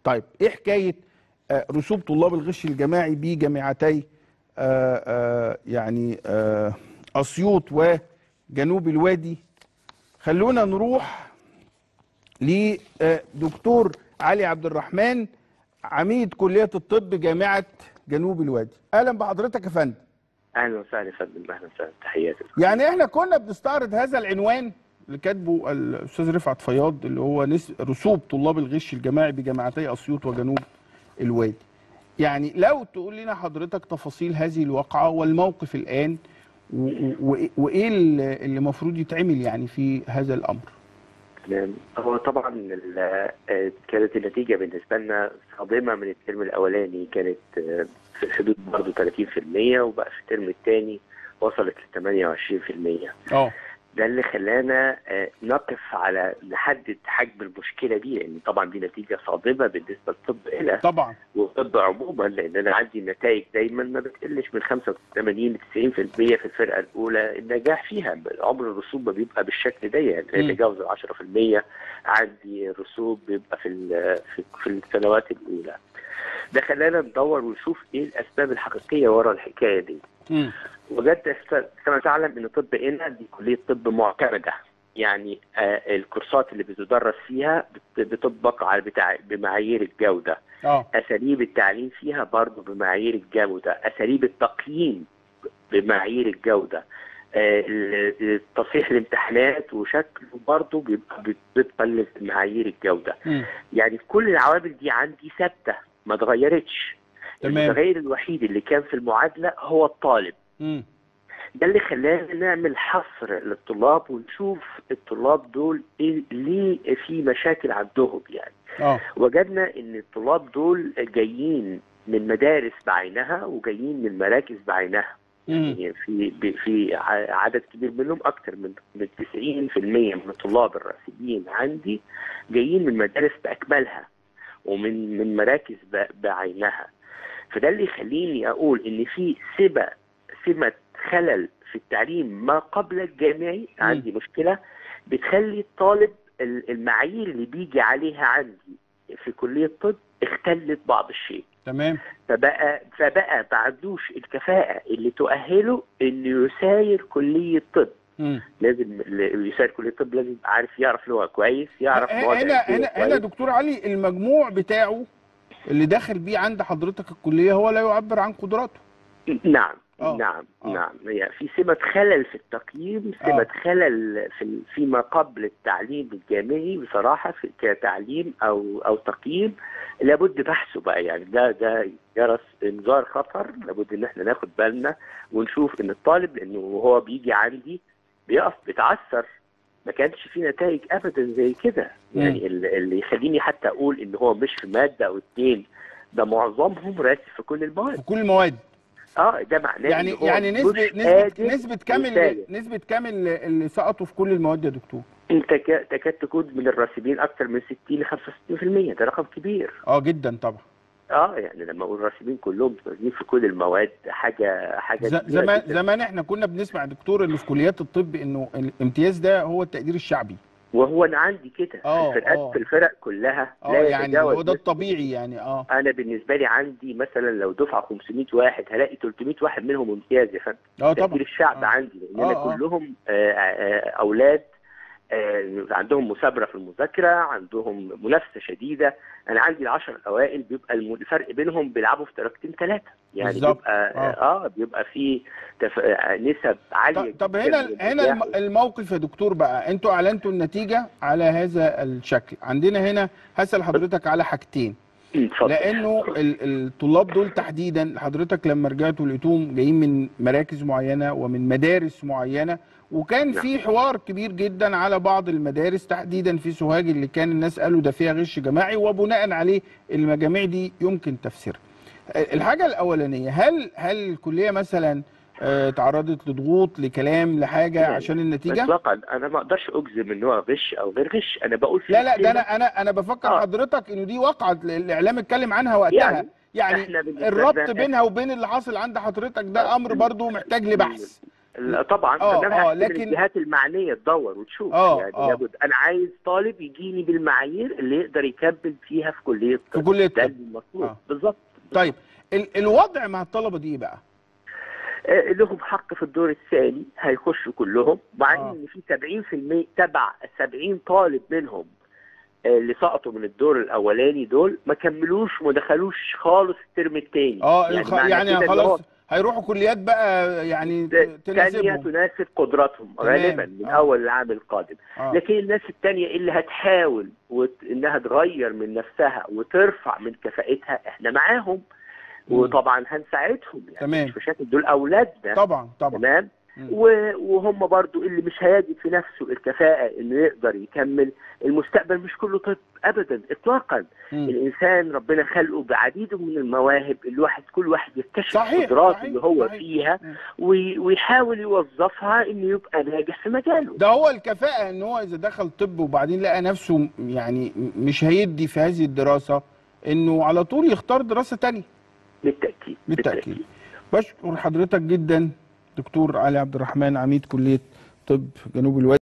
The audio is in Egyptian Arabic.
طيب ايه حكايه آه، رسوب طلاب الغش الجماعي بجامعتي آه، آه، يعني آه، اسيوط وجنوب الوادي خلونا نروح لدكتور علي عبد الرحمن عميد كليه الطب جامعه جنوب الوادي اهلا بحضرتك يا فندم اهلا وسهلا يا فندم اهلا وسهلا تحياتي يعني احنا كنا بنستعرض هذا العنوان اللي كاتبه الاستاذ رفعت فياض اللي هو نس... رسوب طلاب الغش الجماعي بجامعتي اسيوط وجنوب الوادي. يعني لو تقول لنا حضرتك تفاصيل هذه الواقعه والموقف الان و... و... وايه اللي اللي المفروض يتعمل يعني في هذا الامر؟ تمام هو طبعا ال- آه، كانت النتيجه بالنسبه لنا صادمه من الترم الاولاني كانت آه، في حدود برضه 30% وبقى في الترم الثاني وصلت ل 28% اه ده اللي خلانا آه، نقف على نحدد حجم المشكله دي لان طبعا دي نتيجه صادمه بالنسبه للطب هنا طبعا والطب عموما لان انا عندي النتائج دايما ما بتقلش من 85 ل 90% في الفرقه الاولى النجاح فيها عمر الرسوب ما بيبقى بالشكل ده يعني مم. يتجاوز ال 10% عندي الرسوب بيبقى في ال- في, في السنوات الاولى ده خلانا ندور ونشوف ايه الاسباب الحقيقيه ورا الحكايه دي مم. وجدت كما تعلم ان طب هنا دي كليه طب معتمده يعني آه الكورسات اللي بتدرس فيها بت- بتطبق على بتاع بمعايير الجوده اه اساليب التعليم فيها برضه بمعايير الجوده اساليب التقييم بمعايير الجوده آه، ال- تصحيح الامتحانات وشكله برضه بيبقى بيتقلب بمعايير الجوده مم. يعني كل العوامل دي عندي ثابته ما اتغيرتش تمام. المتغير الوحيد اللي كان في المعادله هو الطالب مم. ده اللي خلانا نعمل حصر للطلاب ونشوف الطلاب دول إيه ليه في مشاكل عندهم يعني اه وجدنا ان الطلاب دول جايين من مدارس بعينها وجايين من مراكز بعينها مم. يعني في ب- في ع- عدد كبير منهم اكثر من من 90% من الطلاب الراسبين عندي جايين من مدارس باكملها ومن من مراكز ب- بعينها فده اللي يخليني اقول ان في سمه سمه خلل في التعليم ما قبل الجامعي عندي مشكله بتخلي الطالب ال- المعايير اللي بيجي عليها عندي في كليه الطب اختلت بعض الشيء تمام فبقى فبقى ما عندوش الكفاءه اللي تؤهله انه يساير كليه طب مم. لازم اللي يساير كليه طب لازم يبقى عارف يعرف لغه كويس يعرف مواد هنا علمية هنا هنا كويس. دكتور علي المجموع بتاعه اللي داخل بيه عند حضرتك الكليه هو لا يعبر عن قدراته نعم آه. نعم آه. نعم هي في سمة خلل في التقييم سمة آه. خلل في فيما قبل التعليم الجامعي بصراحة في كتعليم أو أو تقييم لابد بحثه بقى يعني ده ده جرس إنذار خطر لابد إن احنا ناخد بالنا ونشوف إن الطالب لأنه وهو بيجي عندي بيقف بيتعثر ما كانش في نتائج ابدا زي كده يعني ال- اللي يخليني حتى اقول ان هو مش في ماده او اتنين ده معظمهم راسب في كل المواد في كل المواد اه ده معناه يعني إن هو يعني مش نسبه نسبه قادر نسبه كام يساير. اللي- نسبه كام اللي اللي سقطوا في كل المواد يا دكتور انت كا- تكاد تكون من الراسبين اكثر من 60 ل 65% ده رقم كبير اه جدا طبعا اه يعني لما اقول الراسبين كلهم متواجدين في كل المواد حاجه حاجه ز- كبيرة زمان جداً. زمان احنا كنا بنسمع يا دكتور اللي في كليات الطب انه الامتياز ده هو التقدير الشعبي وهو انا عندي كده آه، في الفرقات آه. في الفرق كلها اه لا يعني يتجاوز هو ده نسبة الطبيعي يعني اه انا بالنسبه لي عندي مثلا لو دفعه 500 واحد هلاقي 300 واحد منهم امتياز يا فندم اه تقدير طبعا الشعب آه. عندي لان انا آه، آه. كلهم آه، آه، اولاد آه، عندهم مثابره في المذاكره عندهم منافسه شديده انا عندي العشر الاوائل بيبقى الم- الفرق بينهم بيلعبوا في درجتين ثلاثه يعني بالظبط. بيبقى آه. اه بيبقى في تف... آه، نسب عاليه طب, طب جداً هنا من هنا النجاح. الم- الموقف يا دكتور بقى انتوا اعلنتوا النتيجه على هذا الشكل عندنا هنا هسال حضرتك على حاجتين اتفضل. لانه ال- الطلاب دول تحديدا حضرتك لما رجعتوا لقيتوهم جايين من مراكز معينه ومن مدارس معينه وكان نعم. في حوار كبير جدا على بعض المدارس تحديدا في سوهاج اللي كان الناس قالوا ده فيها غش جماعي وبناء عليه المجاميع دي يمكن تفسيرها. الحاجه الاولانيه هل هل الكليه مثلا آه، تعرضت لضغوط لكلام لحاجه لا، عشان النتيجه؟ اطلاقا انا ما اقدرش اجزم ان هو غش او غير غش انا بقول في لا لا ده سلة- انا انا انا بفكر آه. حضرتك انه دي واقعه الاعلام اتكلم عنها وقتها يعني يعني إحنا بالنسبة الربط لنا- بينها وبين اللي حاصل عند حضرتك ده امر برضو محتاج لبحث لا طبعا آه، انا آه، هحسب لكن- الجهات المعنيه تدور وتشوف آه، يعني آه. لابد انا عايز طالب يجيني بالمعايير اللي يقدر يكمل فيها في كليه في الطب. كليه ده الطب المطلوب آه. بالظبط طيب ال الوضع مع الطلبه دي ايه بقى؟ آه، لهم حق في الدور الثاني هيخشوا كلهم مع آه. ان في 70% تبع 70 طالب منهم آه، اللي سقطوا من الدور الاولاني دول ما كملوش وما دخلوش خالص الترم الثاني اه يعني, معنى يعني كده إن هو خلاص هيروحوا كليات بقى يعني تانية تناسبهم تناسب قدراتهم تمام. غالبا من آه. اول العام القادم آه. لكن الناس التانية اللي هتحاول وت... انها تغير من نفسها وترفع من كفاءتها احنا معاهم مم. وطبعا هنساعدهم يعني تمام. مش مشاكل دول اولادنا طبعا طبعا تمام مم. و- وهم برضو اللي مش هيجد في نفسه الكفاءة انه يقدر يكمل المستقبل مش كله طب ابدا اطلاقا مم. الانسان ربنا خلقه بعديد من المواهب الواحد كل واحد يكتشف صحيح، قدراته صحيح، اللي هو صحيح. فيها مم. وي- ويحاول يوظفها انه يبقى ناجح في مجاله ده هو الكفاءة ان هو اذا دخل طب وبعدين لقى نفسه يعني مش هيدي في هذه الدراسة انه على طول يختار دراسة تانية بالتاكيد بالتأكيد بشكر حضرتك جدا دكتور علي عبد الرحمن عميد كلية طب جنوب الوادي